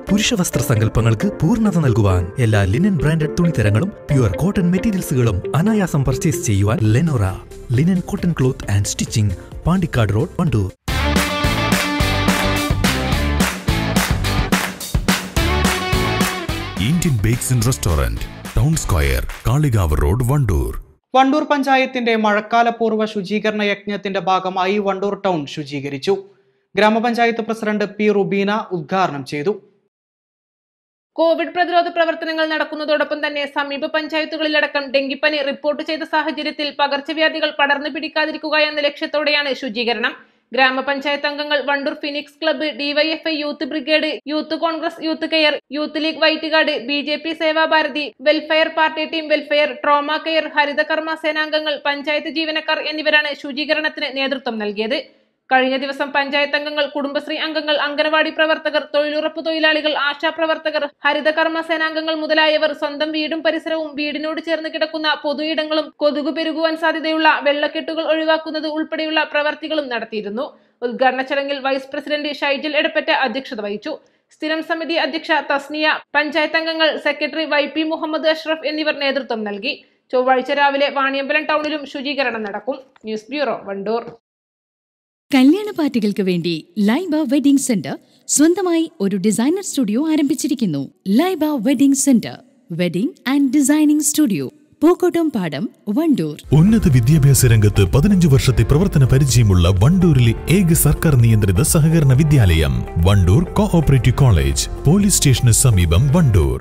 പുരുഷ വസ്ത്ര സങ്കല്പങ്ങൾക്ക് പൂർണ്ണത നൽകുവാൻ എല്ലാ ലിനൻ ബ്രാൻഡഡ് തുണിത്തരങ്ങളും പ്യുവർ കോട്ടൺ മെറ്റീരിയൽസുകളും അനായാസം പർച്ചേസ് ചെയ്യുവാൻ Lenora linen cotton cloth and stitching Pandikkad road Wandoor Indian bakes and restaurant town square Kalikavu road Wandoor Wandoor പഞ്ചായത്തിന്റെ മഴക്കാലപൂർവ്വ ശുചീകരണ യജ്ഞത്തിന്റെ ഭാഗമായി വണ്ടൂർ ടൗൺ ശുചീകരിച്ചു ഗ്രാമപഞ്ചായത്ത് പ്രസിഡന്റ് പി റുബീന ഉദ്ഘാടനം ചെയ്തു കോവിഡ് പ്രതിരോധ പ്രവർത്തനങ്ങൾ നടക്കുന്നതോടൊപ്പം തന്നെ സമീപ പഞ്ചായത്തുകളിലടക്കം ഡെങ്കിപ്പനി റിപ്പോർട്ട് ചെയ്ത സാഹചര്യത്തിൽ പകർച്ചവ്യാധികൾ പടർന്നു പിടിക്കാതിരിക്കുക എന്ന ലക്ഷ്യത്തോടെയാണ് ശുചീകരണം ഗ്രാമപഞ്ചായത്ത് അംഗങ്ങൾ Wandoor Phoenix club DYFI youth brigade youth Congress youth care youth league വൈറ്റുകാട് B J P Sevabharati welfare party team welfare trauma care ഹരിതകർമ്മ സേനാംഗങ്ങൾ പഞ്ചായത്ത് ജീവനക്കാർ എന്നിവരാണ് ശുചീകരണത്തിന് നേതൃത്വം നൽകിയത് കഴിഞ്ഞ ദിവസം പഞ്ചായത്ത് അംഗങ്ങൾ കുടുംബശ്രീ അംഗങ്ങൾ അംഗനവാടി പ്രവർത്തകർ തൊഴിലുറപ്പ് തൊഴിലാളികൾ ആശാപ്രവർത്തകർ ഹരിതകർമ്മ സേനാംഗങ്ങൾ മുതലായവർ സ്വന്തം വീടും പരിസരവും വീടിനോട് ചേർന്ന് കിടക്കുന്ന പൊതുയിടങ്ങളും കൊതുകു പെരുകുവാൻ സാധ്യതയുള്ള വെള്ളക്കെട്ടുകൾ ഒഴിവാക്കുന്നത് ഉൾപ്പെടെയുള്ള പ്രവർത്തികളും നടത്തിയിരുന്നു ഉദ്ഘാടന ചടങ്ങിൽ വൈസ് പ്രസിഡന്റ് ഷൈജൽ എടപ്പറ്റ അധ്യക്ഷത വഹിച്ചു സ്ഥിരം സമിതി അധ്യക്ഷ തസ്നിയ പഞ്ചായത്ത് അംഗങ്ങൾ secretary Y P Muhammad Ashraf എന്നിവർ നേതൃത്വം നൽകി ചൊവ്വാഴ്ച രാവിലെ വാണിയമ്പലം ടൗണിലും ശുചീകരണം നടക്കും ന്യൂസ് ബ്യൂറോ വണ്ടൂർ കല്യാണ പാർട്ടികൾക്ക് വേണ്ടി ലൈബ വെഡിംഗ് സെന്റർ സ്വന്തമായി ഒരു ഡിസൈനർ സ്റ്റുഡിയോ ആരംഭിച്ചിരിക്കുന്നു Laiba wedding centre wedding and designing studio Pookkottumpadam Wandoor ഉന്നത വിദ്യാഭ്യാസ രംഗത്ത് പതിനഞ്ച് വർഷത്തെ പ്രവർത്തന പരിചയമുള്ള വണ്ടൂരിലെ ഏക സർക്കാർ നിയന്ത്രിത സഹകരണ വിദ്യാലയം വണ്ടൂർ കോഓപ്പറേറ്റീവ് കോളേജ് പോലീസ് സ്റ്റേഷന് സമീപം വണ്ടൂർ